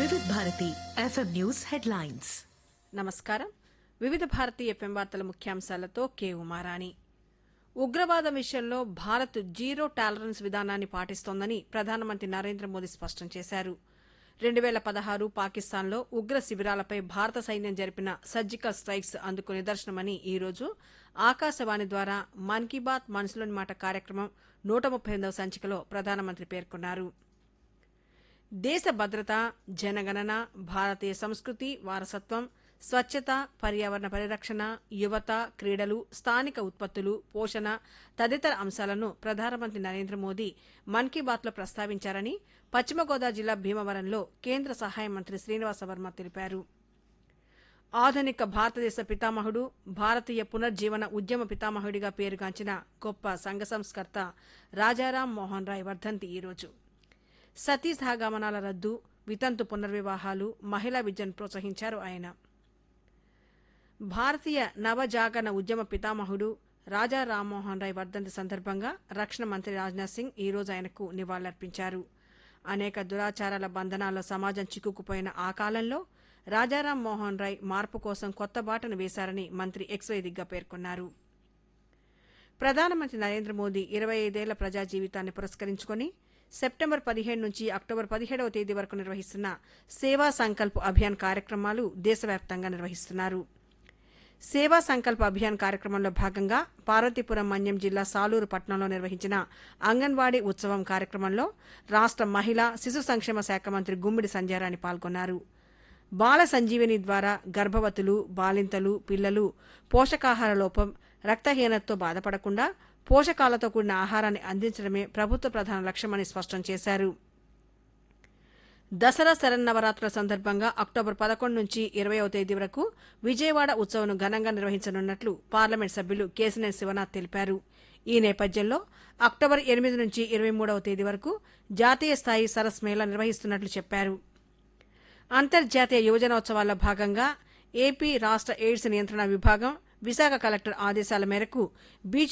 వివిధ Bharati FM news headlines నమస్కారం వివిధ భారతి ఎఫ్ఎం వార్తల ముఖ్యాంశాలతో కే ఉమారాణి ఉగ్రవాదం విషయంలో భారత్ జీరో టాలరెన్స్ విధానాన్ని పాటిస్తోందని ప్రధానమంత్రి నరేంద్ర మోదీ స్పష్టం చేశారు రెండు వేల పదహారు పాకిస్తాన్లో ఉగ్ర శిబిరాలపై భారత సైన్యం జరిపిన సర్జికల్ స్ట్రైక్స్ అందుకు నిదర్శనమని ఈరోజు ఆకాశవాణి ద్వారా మన్ కీ బాత్ మనసులోని మాట కార్యక్రమం నూట ముప్పై ఎనిమిదవ సంచికలో ప్రధానమంత్రి పేర్కొన్నారు దేశ భద్రత జనగణన భారతీయ సంస్కృతి వారసత్వం స్వచ్ఛత పర్యావరణ పరిరక్షణ యువత క్రీడలు స్థానిక ఉత్పత్తులు పోషణ తదితర అంశాలను ప్రధానమంత్రి నరేంద్ర మోదీ మన్ కీ బాత్లో ప్రస్తావించారని పశ్చిమ గోదావరి జిల్లా భీమవరంలో కేంద్ర సహాయ మంత్రి శ్రీనివాస వర్మ తెలిపారు ఆధునిక భారతదేశ పితామహుడు భారతీయ పునర్జీవన ఉద్యమ పితామహుడిగా పేరుగాంచిన గొప్ప సంఘ సంస్కర్త రాజారాం మోహన్ రాయ్ వర్ధంతి ఈరోజు సతీ సహగమనాల రద్దు వితంతు పునర్వివాహాలు మహిళా విద్యను ప్రోత్సహించారు ఆయన భారతీయ నవజాగరణ ఉద్యమ పితామహుడు రాజా రామ్మోహన్ రాయ్ వర్ధంతి సందర్భంగా రక్షణ మంత్రి రాజ్నాథ్ సింగ్ ఈ రోజు ఆయనకు నివాళులర్పించారు అనేక దురాచారాల బంధనాల్లో సమాజం చిక్కుకుపోయిన ఆ కాలంలో రాజారాం మోహన్ రాయ్ మార్పు కోసం కొత్త బాటను వేశారని మంత్రి ఎక్స్ వేదికగా పేర్కొన్నారు ప్రధానమంత్రి నరేంద్ర మోదీ ఇరవై ఐదేళ్ల ప్రజా జీవితాన్ని పురస్కరించుకొని సెప్టెంబర్ పదిహేడు నుంచి అక్టోబర్ పదిహేడవ తేదీ వరకు నిర్వహిస్తున్న సేవా సంకల్ప్ అభియాన్ కార్యక్రమాలు దేశవ్యాప్తంగా నిర్వహిస్తున్నారు సేవా సంకల్ప అభియాన్ కార్యక్రమంలో భాగంగా పార్వతీపురం మన్యం జిల్లా సాలూరు పట్టణంలో నిర్వహించిన అంగన్వాడీ ఉత్సవం కార్యక్రమంలో రాష్ట్ర మహిళా శిశు సంక్షేమ శాఖ మంత్రి గుమ్మిడి సంధ్యారాణి పాల్గొన్నారు బాల సంజీవిని ద్వారా గర్భవతులు బాలింతలు పిల్లలు పోషకాహార లోపం రక్తహీనతతో బాధపడకుండా పోషకాలతో కూడిన ఆహారాన్ని అందించడమే ప్రభుత్వ ప్రధాన లక్ష్యమని స్పష్టం చేశారు దసరా శరన్నవరాత్రుల సందర్భంగా అక్టోబర్ పదకొండు నుంచి ఇరవైవ తేదీ వరకు విజయవాడ ఉత్సవం ఘనంగా నిర్వహించనున్నట్లు పార్లమెంట్ సభ్యులు కేసినేని శివనాథ్ తెలిపారు ఈ నేపథ్యంలో అక్టోబర్ ఎనిమిది నుంచి ఇరవై మూడవ తేదీ వరకు జాతీయ స్థాయి సరస్ మేళా నిర్వహిస్తున్నట్లు చెప్పారు అంతర్జాతీయ యువజనోత్సవాల్లో భాగంగా ఏపీ రాష్ట్ర ఎయిడ్స్ నియంత్రణ విభాగం విశాఖ కలెక్టర్ ఆదేశాల మేరకు బీచ్